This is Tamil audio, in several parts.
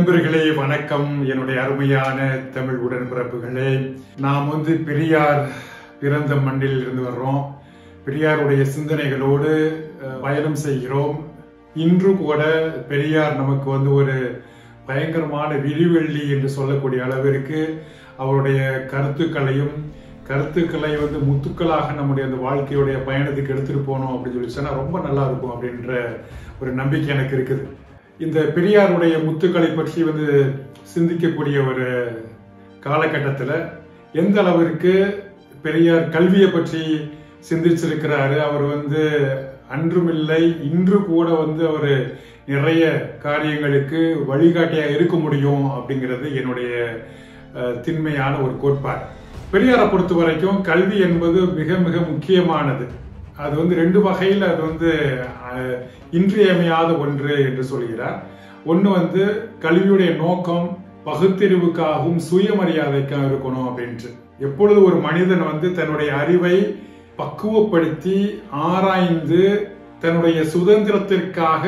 நண்பர்களே வணக்கம் என்னுடைய அருமையான தமிழ் உடன்பிறப்புகளே நாம் வந்து பெரியார் பிறந்த மண்ணில் இருந்து வர்றோம் பெரியாருடைய சிந்தனைகளோடு அஹ், பயணம் செய்கிறோம் இன்று கூட பெரியார் நமக்கு வந்து ஒரு பயங்கரமான விரிவெள்ளி என்று சொல்லக்கூடிய அளவிற்கு அவருடைய கருத்துக்களையும் கருத்துக்களை வந்து முத்துக்களாக நம்முடைய அந்த வாழ்க்கையுடைய பயணத்துக்கு எடுத்துட்டு போனோம் அப்படின்னு சொல்லி சொன்னா ரொம்ப நல்லா இருக்கும் அப்படின்ற ஒரு நம்பிக்கை எனக்கு இருக்குது இந்த பெரியாருடைய முத்துக்களை பற்றி வந்து சிந்திக்கக்கூடிய ஒரு காலகட்டத்தில் எந்த அளவிற்கு பெரியார் கல்வியை பற்றி சிந்திச்சிருக்கிறாரு அவர் வந்து அன்றுமில்லை இன்று கூட வந்து அவர் நிறைய காரியங்களுக்கு வழிகாட்டியாக இருக்க முடியும் அப்படிங்கிறது என்னுடைய அஹ், திண்மையான ஒரு கோட்பாடு பெரியாரை பொறுத்த வரைக்கும் கல்வி என்பது மிக மிக முக்கியமானது அது வந்து ரெண்டு வகையில் அது வந்து அஹ், இன்றியமையாத ஒன்று என்று சொல்கிறார் ஒன்று வந்து கல்வியுடைய நோக்கம் பகுத்தறிவுக்காகவும் சுயமரியாதைக்காக இருக்கணும் அப்படின்ட்டு எப்பொழுது ஒரு மனிதன் வந்து தன்னுடைய அறிவை பக்குவப்படுத்தி ஆராய்ந்து தன்னுடைய சுதந்திரத்திற்காக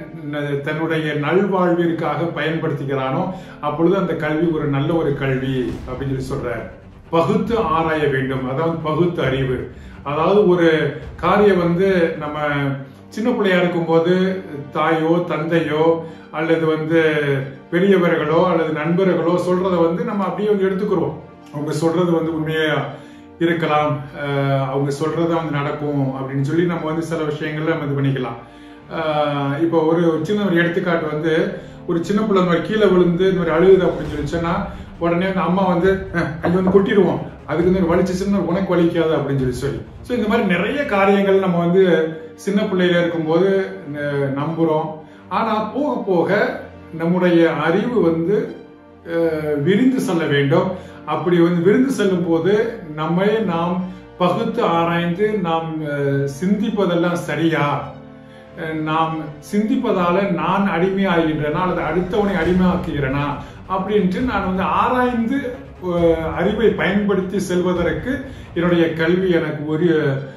ந- தன்னுடைய நல்வாழ்விற்காக பயன்படுத்திக்கிறானோ அப்பொழுது அந்த கல்வி ஒரு நல்ல ஒரு கல்வி அப்படின்னு சொல்லி சொல்றார் பகுத்து ஆராய வேண்டும் அதாவது பகுத்து அறிவு அதாவது ஒரு காரியம் வந்து நம்ம சின்ன பிள்ளையா இருக்கும்போது தாயோ தந்தையோ அல்லது வந்து பெரியவர்களோ அல்லது நண்பர்களோ சொல்றத வந்து நம்ம அப்படியே வந்து எடுத்துக்கிறோம் அவங்க சொல்றது வந்து உண்மையா இருக்கலாம் அஹ் அவங்க சொல்றத வந்து நடக்கும் அப்படின்னு சொல்லி நம்ம வந்து சில விஷயங்கள்ல நம்ம இது பண்ணிக்கலாம் அஹ் இப்போ ஒரு சின்ன ஒரு எடுத்துக்காட்டு வந்து ஒரு சின்ன பிள்ளை இந்த மாதிரி கீழே விழுந்து இந்த மாதிரி அழுகுது அப்படின்னு சொல்லி சொன்னா உடனே அந்த அம்மா வந்து "அஹ், அங்க வந்து கொட்டிடுவோம் அதுக்கு வந்து வலிச்சுச்சுன்னா உனக்கு வலிக்காது அப்படின்னு சொல்லி சொல்லி ஸோ இந்த மாதிரி நிறைய காரியங்கள் நம்ம வந்து சின்ன பிள்ளையில இருக்கும்போது ந- நம்புறோம் ஆனா போக போக நம்முடைய அறிவு வந்து அஹ், விரிந்து செல்ல வேண்டும் அப்படி வந்து விரிந்து செல்லும் போது நம்மை நாம் பகுத்து ஆராய்ந்து நாம் அஹ், சிந்திப்பதெல்லாம் சரியா அஹ், நாம் சிந்திப்பதால நான் அடிமையாகின்றேனா அல்லது அடுத்தவனை அடிமையாக்குகிறேனா அப்படின்ட்டு நான் வந்து ஆராய்ந்து அஹ், அறிவை பயன்படுத்தி செல்வதற்கு என்னுடைய கல்வி எனக்கு ஒரு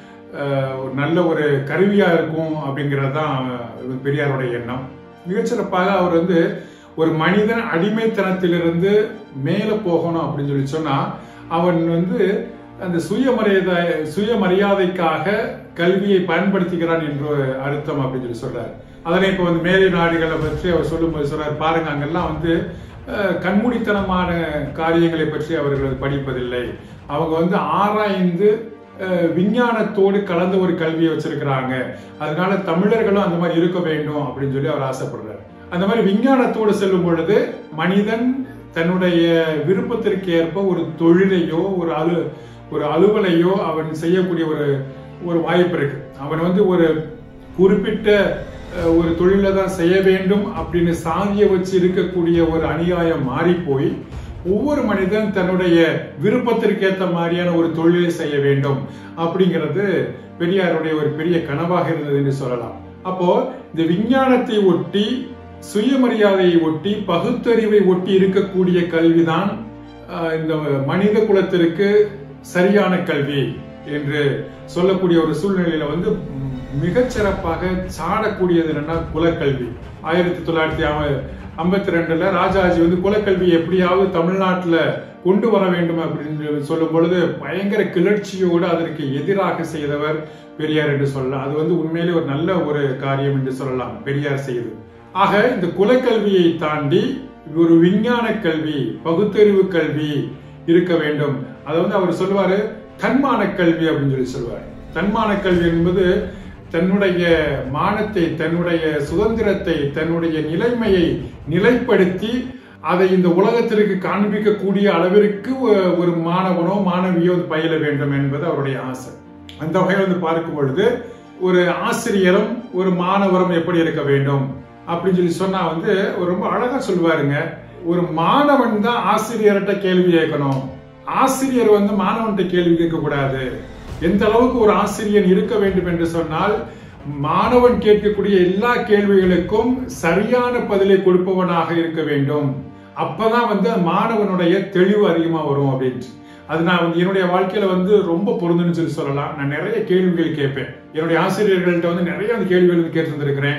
அஹ், ஒரு நல்ல ஒரு கருவியா இருக்கும் அப்படிங்கிறது தான் அஹ், பெரியாருடைய எண்ணம் மிகச்சிறப்பாக அவர் வந்து ஒரு மனிதன் அடிமைத்தனத்திலிருந்து மேல போகணும் அப்படின்னு சொல்லி சொன்னா அவன் வந்து அந்த சுயமரியாதை சுயமரியாதைக்காக கல்வியை பயன்படுத்திக்கிறான் என்ற ஒரு அர்த்தம் அப்படின்னு சொல்லி சொல்றாரு அதனை இப்ப வந்து மேலை நாடுகளை பற்றி அவர் சொல்லும்போது சொல்றாரு பாருங்க அங்கெல்லாம் வந்து அஹ், கண்மூடித்தனமான காரியங்களை பற்றி அவர்கள் படிப்பதில்லை அவங்க வந்து ஆராய்ந்து அஹ், விஞ்ஞானத்தோடு கலந்த ஒரு கல்வியை வச்சிருக்கிறாங்க அதனால தமிழர்களும் அந்த மாதிரி இருக்க வேண்டும் அப்படின்னு சொல்லி அவர் ஆசைப்படுறாரு அந்த மாதிரி விஞ்ஞானத்தோடு செல்லும் பொழுது மனிதன் தன்னுடைய விருப்பத்திற்கு ஏற்ப ஒரு தொழிலையோ ஒரு அலு ஒரு அலுவலையோ அவன் செய்யக்கூடிய ஒரு ஒரு வாய்ப்பு இருக்கு அவன் வந்து ஒரு குறிப்பிட்ட அஹ், ஒரு தொழிலை தான் செய்ய வேண்டும் அப்படின்னு சாதிய வச்சு இருக்கக்கூடிய ஒரு அநியாயம் மாறி போய் ஒவ்வொரு மனிதன் தன்னுடைய விருப்பத்திற்கு ஏற்ற மாதிரியான ஒரு தொழிலை செய்ய வேண்டும் அப்படிங்கிறது பெரியாருடைய ஒரு பெரிய கனவாக இருந்தது என்று சொல்லலாம் அப்போ இந்த விஞ்ஞானத்தை ஒட்டி சுயமரியாதையை ஒட்டி பகுத்தறிவை ஒட்டி இருக்கக்கூடிய கல்விதான் ஆஹ், இந்த மனித குலத்திற்கு சரியான கல்வி என்று சொல்லக்கூடிய ஒரு சூழ்நிலையில வந்து ம், மிகச் சிறப்பாக சாடக்கூடியது என்னன்னா குலக்கல்வி ஆயிரத்தி தொள்ளாயிரத்தி ஐம்பத்தி ரெண்டுல ராஜாஜி வந்து குலக்கல்வி எப்படியாவது தமிழ்நாட்டுல கொண்டு வர வேண்டும் அப்படின்னு சொல்லும் பொழுது பயங்கர கிளர்ச்சியோடு அதற்கு எதிராக செய்தவர் பெரியார் என்று சொல்லலாம் அது வந்து உண்மையிலே ஒரு நல்ல ஒரு காரியம் என்று சொல்லலாம் பெரியார் செய்தது ஆக இந்த குலக்கல்வியை தாண்டி ஒரு விஞ்ஞான கல்வி பகுத்தறிவு கல்வி இருக்க வேண்டும் அதை வந்து அவர் சொல்லுவாரு தன்மான கல்வி அப்படின்னு சொல்லி சொல்லுவார் தன்மான கல்வி என்பது தன்னுடைய மானத்தை தன்னுடைய சுதந்திரத்தை தன்னுடைய நிலைமையை நிலைப்படுத்தி அதை இந்த உலகத்திற்கு காண்பிக்கக்கூடிய அளவிற்கு ஒ- ஒரு மாணவனோ மாணவியோ வந்து பயில வேண்டும் என்பது அவருடைய ஆசை அந்த வகையில் வந்து பார்க்கும் பொழுது ஒரு ஆசிரியரும் ஒரு மாணவரும் எப்படி இருக்க வேண்டும் அப்படின்னு சொல்லி சொன்னா வந்து ஒரு ரொம்ப அழகா சொல்லுவாருங்க ஒரு மாணவன் தான் ஆசிரியர்கிட்ட கேள்வி கேட்கணும் ஆசிரியர் வந்து மாணவன்கிட்ட கேள்வி கேட்க கூடாது எந்த அளவுக்கு ஒரு ஆசிரியன் இருக்க வேண்டும் என்று சொன்னால் மாணவன் கேட்கக்கூடிய எல்லா கேள்விகளுக்கும் சரியான பதிலை கொடுப்பவனாக இருக்க வேண்டும் அப்பதான் வந்து அந்த மாணவனுடைய தெளிவு அதிகமா வரும் அப்படின்ட்டு அது நான் வந்து என்னுடைய வாழ்க்கையில வந்து ரொம்ப பொருந்துன்னு சொல்லி சொல்லலாம் நான் நிறைய கேள்விகள் கேட்பேன் என்னுடைய ஆசிரியர்கள்ட்ட வந்து நிறைய அந்த கேள்விகள் வந்து கேட்டிருந்திருக்கிறேன்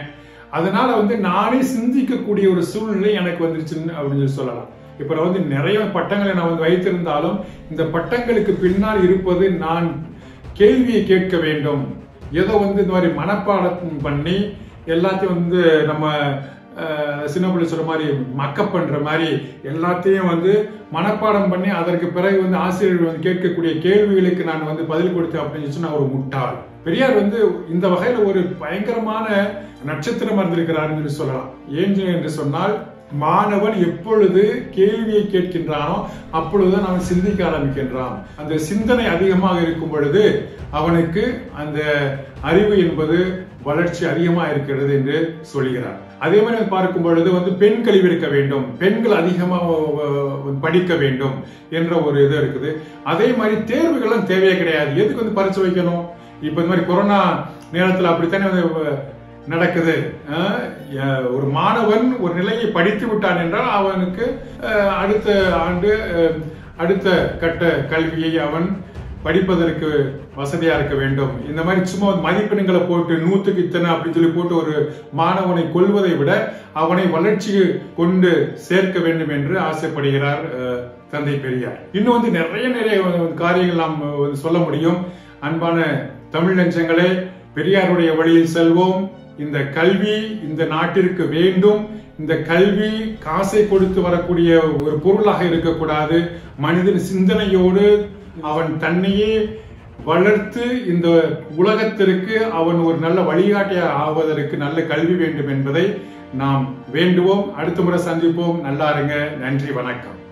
அதனால வந்து நானே சிந்திக்கக்கூடிய ஒரு சூழ்நிலை எனக்கு வந்துருச்சுன்னு அப்படின்னு சொல்லி சொல்லலாம் இப்ப நான் வந்து நிறைய பட்டங்களை நான் வந்து வைத்திருந்தாலும் இந்த பட்டங்களுக்கு பின்னால் இருப்பது நான் கேள்வியை கேட்க வேண்டும் ஏதோ வந்து இந்த மாதிரி மனப்பாடம் பண்ணி எல்லாத்தையும் வந்து நம்ம அஹ், சின்ன பிள்ளை சொல்ற மாதிரி மக்கப் பண்ற மாதிரி எல்லாத்தையும் வந்து மனப்பாடம் பண்ணி அதற்கு பிறகு வந்து ஆசிரியர்கள் வந்து கேட்கக்கூடிய கேள்விகளுக்கு நான் வந்து பதில் கொடுத்தேன் அப்படின்னு சொன்னா ஒரு முட்டாள் பெரியார் வந்து இந்த வகையில ஒரு பயங்கரமான நட்சத்திரம் இருந்திருக்கிறார்னு சொல்லி சொல்லலாம் ஏன் என்று சொன்னால் மாணவன் எப்பொழுது கேள்வியை கேட்கின்றானோ அப்பொழுதுதான் அவன் சிந்திக்க ஆரம்பிக்கின்றான் அந்த சிந்தனை அதிகமாக இருக்கும் பொழுது அவனுக்கு அந்த அறிவு என்பது வளர்ச்சி அதிகமா இருக்கிறது என்று சொல்கிறார் அதே மாதிரி பார்க்கும் பொழுது வந்து பெண் கல்வி இருக்க வேண்டும் பெண்கள் அதிகமாக படிக்க வேண்டும் என்ற ஒரு இது இருக்குது அதே மாதிரி தேர்வுகளும் தேவையே கிடையாது எதுக்கு வந்து பரிசு வைக்கணும் இப்ப இந்த மாதிரி கொரோனா நேரத்தில் அப்படித்தானே வந்து நடக்குது அஹ் அஹ் ஒரு மாணவன் ஒரு நிலையை படித்து விட்டான் என்றால் அவனுக்கு அஹ், அடுத்த ஆண்டு அஹ், அடுத்த கட்ட கல்வியை அவன் படிப்பதற்கு வசதியா இருக்க வேண்டும் இந்த மாதிரி சும்மா மதிப்பெண்களை போட்டு நூத்துக்கு இத்தனை அப்படின்னு சொல்லி போட்டு ஒரு மாணவனை கொள்வதை விட அவனை வளர்ச்சி கொண்டு சேர்க்க வேண்டும் என்று ஆசைப்படுகிறார் அஹ், தந்தை பெரியார் இன்னும் வந்து நிறைய நிறைய காரியங்கள் நாம் வந்து சொல்ல முடியும் அன்பான தமிழ் நெஞ்சங்களே பெரியாருடைய வழியில் செல்வோம் இந்த கல்வி இந்த நாட்டிற்கு வேண்டும் இந்த கல்வி காசை கொடுத்து வரக்கூடிய ஒரு பொருளாக இருக்கக்கூடாது மனிதன் சிந்தனையோடு அவன் தன்னையே வளர்த்து இந்த உலகத்திற்கு அவன் ஒரு நல்ல வழிகாட்டியாக ஆவதற்கு நல்ல கல்வி வேண்டும் என்பதை நாம் வேண்டுவோம் அடுத்த முறை சந்திப்போம் நல்லா இருங்க நன்றி வணக்கம்